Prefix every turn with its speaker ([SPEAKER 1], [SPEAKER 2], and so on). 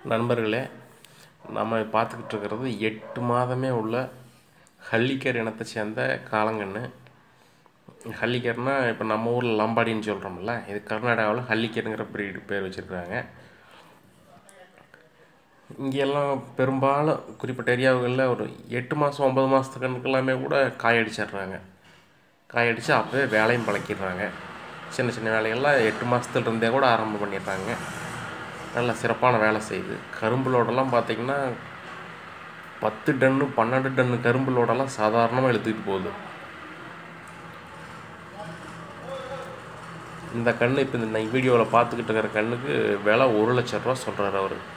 [SPEAKER 1] நண்பர்களே நம்ம பார்த்துக்கிட்டு இருக்கிறது எட்டு மாதமே உள்ள ஹல்லிக்கர் இனத்தை சேர்ந்த காளங்கன்று ஹல்லிக்கர்னா இப்போ நம்ம ஊரில் லம்பாடின்னு சொல்கிறோம்ல இது கர்நாடகாவில் ஹல்லிக்கருங்கிற பிரீடு பேர் வச்சுருக்குறாங்க இங்கெல்லாம் பெரும்பாலும் குறிப்பிட்ட ஏரியாவுகளில் ஒரு எட்டு மாதம் ஒம்பது மாதத்து கண்ணுக்கெல்லாமே கூட காயடிச்சிடுறாங்க காயடிச்சு அப்போவே வேலையும் பழக்கிடுறாங்க சின்ன சின்ன வேலைகள்லாம் எட்டு மாதத்துலேருந்தே கூட ஆரம்பம் பண்ணிடுறாங்க நல்ல சிறப்பான வேலை செய்யுது கரும்பு லோடெல்லாம் பார்த்திங்கன்னா பத்து டன்னு பன்னெண்டு டன்னு கரும்பு லோடெல்லாம் சாதாரணமாக இழுத்துக்கிட்டு போகுது இந்த கன்று இப்போ இந்த வீடியோவில் பார்த்துக்கிட்டு இருக்கிற கண்ணுக்கு விலை ஒரு லட்ச ரூபா சொல்கிறாரு அவர்